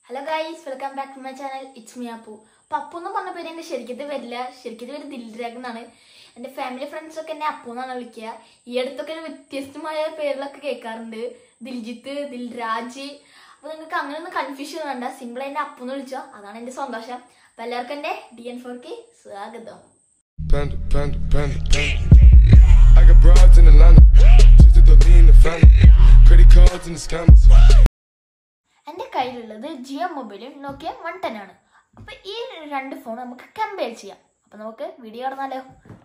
Hello guys welcome back to my channel it's me Appu Pappu എന്ന് പറഞ്ഞ പേര് എന്റെ ശരിക്കത് വരില്ല ശരിക്കത് പേര് ദിൽരാഗ് എന്നാണ് എന്റെ ഫാമിലി ഫ്രണ്ട്സ് ഒക്കെ എന്നെ അപ്പു എന്നാണ് വിളിക്കുക ഈ അടുത്തൊക്കെ വ്യത്യസ്തമായ പേരിലൊക്കെ കേൾക്കാറുണ്ട് ദിൽജിത്ത് ദിൽരാജ് അപ്പൊ നിങ്ങൾക്ക് അങ്ങനെ ഒന്നും കൺഫ്യൂഷൻ വേണ്ട സിമ്പിൾ എന്നെ അപ്പു എന്ന് വിളിച്ചോ അതാണ് എന്റെ സന്തോഷം അപ്പൊ എല്ലാവർക്കും എന്റെ ഡി എൻ ഫോർക്ക് സ്വാഗതം Panda, panda, panda, panda. I got broads in Atlanta. Just to lean the family. Credit cards in the scammers. എൻ്റെ കയ്യിലുള്ളത് ജിയോ മൊബൈലും നോക്കിയ വൺ ടെൻ ആണ് അപ്പൊ ഈ രണ്ട് ഫോൺ നമുക്ക് കമ്പയർ ചെയ്യാം അപ്പൊ നമുക്ക് വീഡിയോ കാണാലോ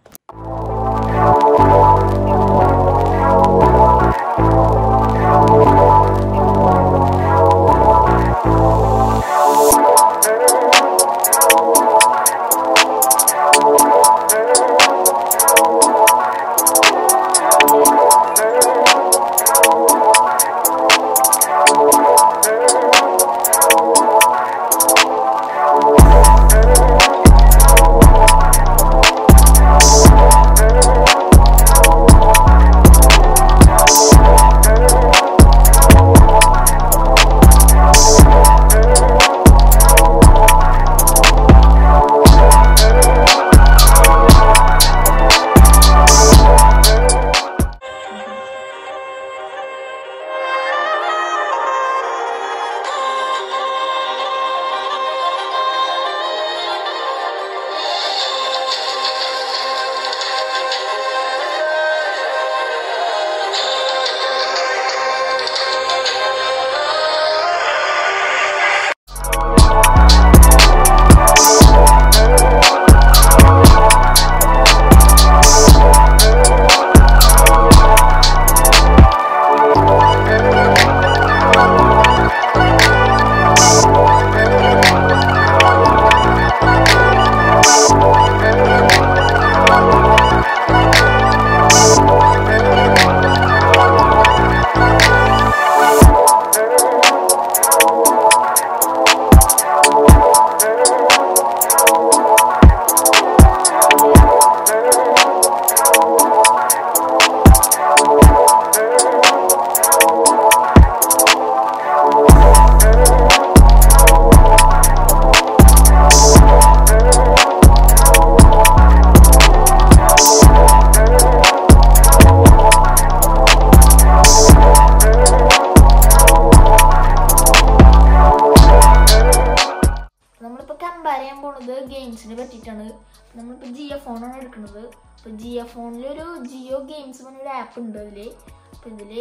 നമ്മളിപ്പോൾ കമ്പയർ ചെയ്യാൻ പോണത് ഗെയിംസിനെ പറ്റിയിട്ടാണ് നമ്മളിപ്പോൾ ജിയോ ഫോണാണ് എടുക്കുന്നത് അപ്പോൾ ജിയോ ഫോണിൽ ഒരു ജിയോ ഗെയിംസ് പറഞ്ഞൊരു ആപ്പ് ഉണ്ട് അതിൽ അപ്പോൾ ഇതിൽ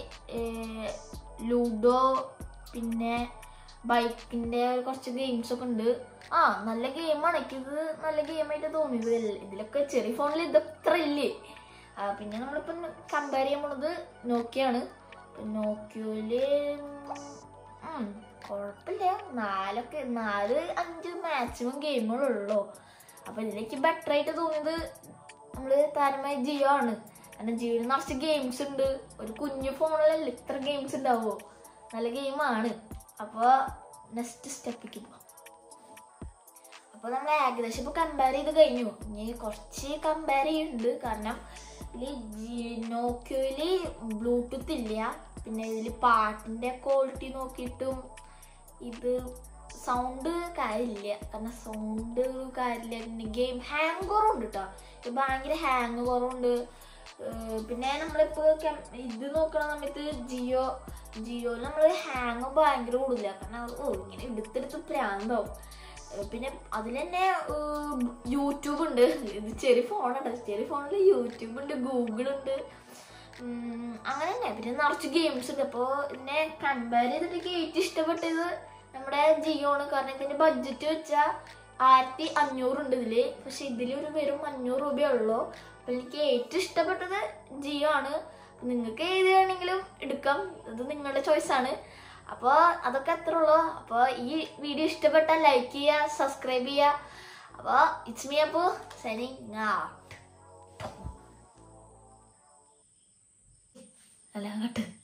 ലൂഡോ പിന്നെ ബൈക്കിൻ്റെ കുറച്ച് ഗെയിംസ് ഒക്കെ ഉണ്ട് ആ നല്ല ഗെയിമാണ് എനിക്കിത് നല്ല ഗെയിമായിട്ട് തോന്നിയത് ഇതിലൊക്കെ ചെറിയ ഫോണിൽ ഇതത്ര ഇല്ലേ ആ, പിന്നെ നമ്മളിപ്പം കമ്പയർ ചെയ്യാൻ പോണത് നോക്കിയാണ് നോക്കിയോയില് ഉം, കുഴപ്പമില്ല നാലൊക്കെ നാല് അഞ്ച് മാക്സിമം ഗെയിമുകളുള്ളൂ അപ്പോൾ ഇതിലേക്ക് ബെറ്റർ ആയിട്ട് തോന്നിയത് നമ്മൾ താരമായ ജിയോ ആണ് കാരണം ജിയോയിൽ നിറച്ച് ഗെയിംസ് ഉണ്ട് ഒരു കുഞ്ഞു ഫോണിലല്ല ഇത്ര ഗെയിംസ് ഉണ്ടാവുമോ നല്ല ഗെയിമാണ് അപ്പോൾ നെക്സ്റ്റ് സ്റ്റെപ്പിക്ക് പോവാം അപ്പോൾ നമ്മൾ ഏകദേശം ഇപ്പോൾ കമ്പയർ ചെയ്ത് കഴിഞ്ഞു ഇനി കുറച്ച് കമ്പയർ ചെയ്യുന്നുണ്ട് കാരണം ഇതിൽ നോക്കിയോയിൽ ബ്ലൂടൂത്ത് ഇല്ല പിന്നെ ഇതിൽ പാട്ടിൻ്റെ ക്വാളിറ്റി നോക്കിയിട്ടും ഇത് സൗണ്ട് കാര്യമില്ല കാരണം സൗണ്ട് കാര്യമില്ല പിന്നെ ഗെയിം ഹാങ് കുറവുണ്ട് കേട്ടോ ഇത് ഭയങ്കര ഹാങ് കുറവുണ്ട് ഏർ പിന്നെ നമ്മളിപ്പോൾ ഇത് നോക്കണ സമയത്ത് ജിയോ ജിയോയിൽ നമ്മൾ ഹാങ് ഭയങ്കര കൂടുതല കാരണം ഓ ഇങ്ങനെ എടുത്തെടുത്ത് പ്രാന്താവും ഏർ പിന്നെ അതിൽ തന്നെ യൂട്യൂബ് ഉണ്ട് ഇത് ചെറിയ ഫോണുണ്ട് ചെറിയ ഫോണിൽ യൂട്യൂബ് ഉണ്ട് ഗൂഗിൾ ഉണ്ട് ഉം, അങ്ങനെ തന്നെ പിന്നെ നിറച്ച് ഗെയിംസ് ഉണ്ട് അപ്പോൾ ഇതിനെ കമ്പയർ ചെയ്തിട്ട് എനിക്ക് ഏറ്റവും ഇഷ്ടപ്പെട്ടത് നമ്മുടെ ജിയോ ആണ് കാരണം ഇതിന്റെ ബഡ്ജറ്റ് വെച്ചാൽ ആയിരത്തി അഞ്ഞൂറുണ്ട് ഇതില് പക്ഷെ ഇതിൽ ഒരു വെറും അഞ്ഞൂറ് രൂപയേ ഉള്ളൂ അപ്പൊ എനിക്ക് ഏറ്റവും ഇഷ്ടപ്പെട്ടത് ജിയോ ആണ് നിങ്ങൾക്ക് ഏത് വേണമെങ്കിലും എടുക്കാം ഇത് നിങ്ങളുടെ ചോയ്സ് ആണ് അപ്പോൾ അതൊക്കെ അത്ര ഉള്ളൂ അപ്പോൾ ഈ വീഡിയോ ഇഷ്ടപ്പെട്ടാൽ ലൈക്ക് ചെയ്യുക സബ്സ്ക്രൈബ് ചെയ്യുക അപ്പോൾ ഇറ്റ്സ് മീ അപ്പോൾ സൈനിങ് ഔട്ട് അല്ല അങ്ങോട്ട്